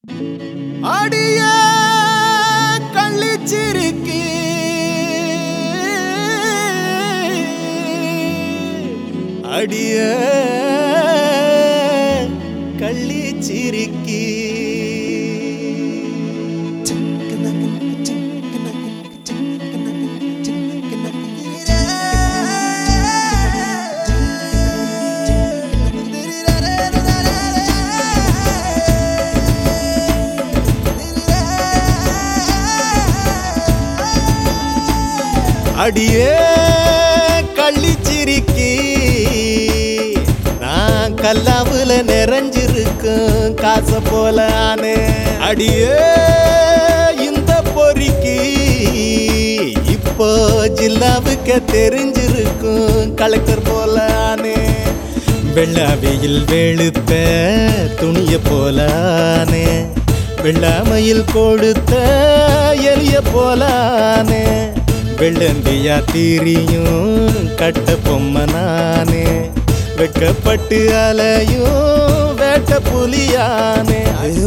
அடிய கள்ளிச்சிருக்கி அடிய கள்ளிச்சிருக்கி அடியே கள்ளிச்சிருக்கி நான் கல்லாவுல நிறைஞ்சிருக்கும் காச போல ஆனே அடியே இந்த பொறிக்கு இப்போ ஜில்லாவுக்கு தெரிஞ்சிருக்கும் கலெக்டர் போல ஆனே வெள்ளாவையில் வெளுத்த துணிய போலானே வெள்ளாமையில் கொடுத்த எலிய போலானே வெள்ளந்தியா தீரியும் கட்ட பொம்மை நானே வெட்கப்பட்டு அலையும் வேட்ட புலியானே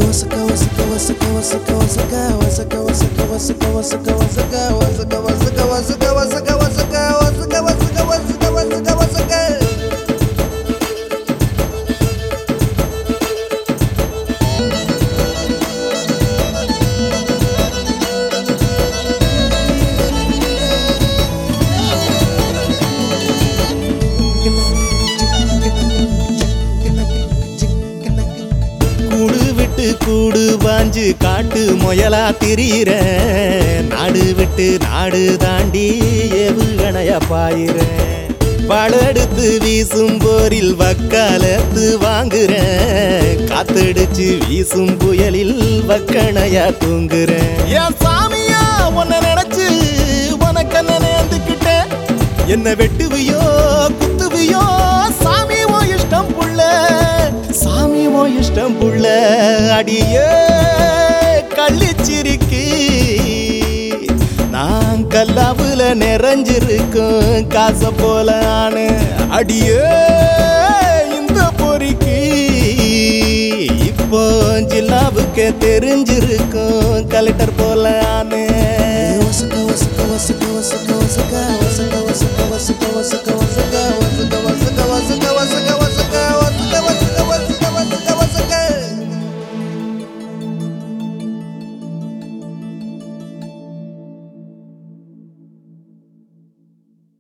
கூடு விட்டு கூடு வாஞ்சு காட்டு முயலா திரியிறேன் நாடு விட்டு நாடு தாண்டி ஏவுகணையா பாயிறேன் பழெடுத்து வீசும் போரில் வக்காலத்து வாங்குறேன் காத்தடிச்சு வீசும் புயலில் வக்கணையா தூங்குறேன் என் சாமியா உன்னை நினைச்சு உனக்கு என்ன நேர்ந்துக்கிட்டேன் என்ன வெட்டுவியோ குத்துவியோ சாமி ஓ இஷ்டம் புள்ள சாமி ஓ இஷ்டம் புள்ள அடியே கள்ளிச்சிரிக்கி நான் கல்லாவுல நிறைஞ்சிருக்கும் காச போல ஆனு அடியே இந்த பொறிக்கு இப்போ ஜில்லாவுக்கு தெரிஞ்சிருக்கும் கலெக்டர் போல ஆனு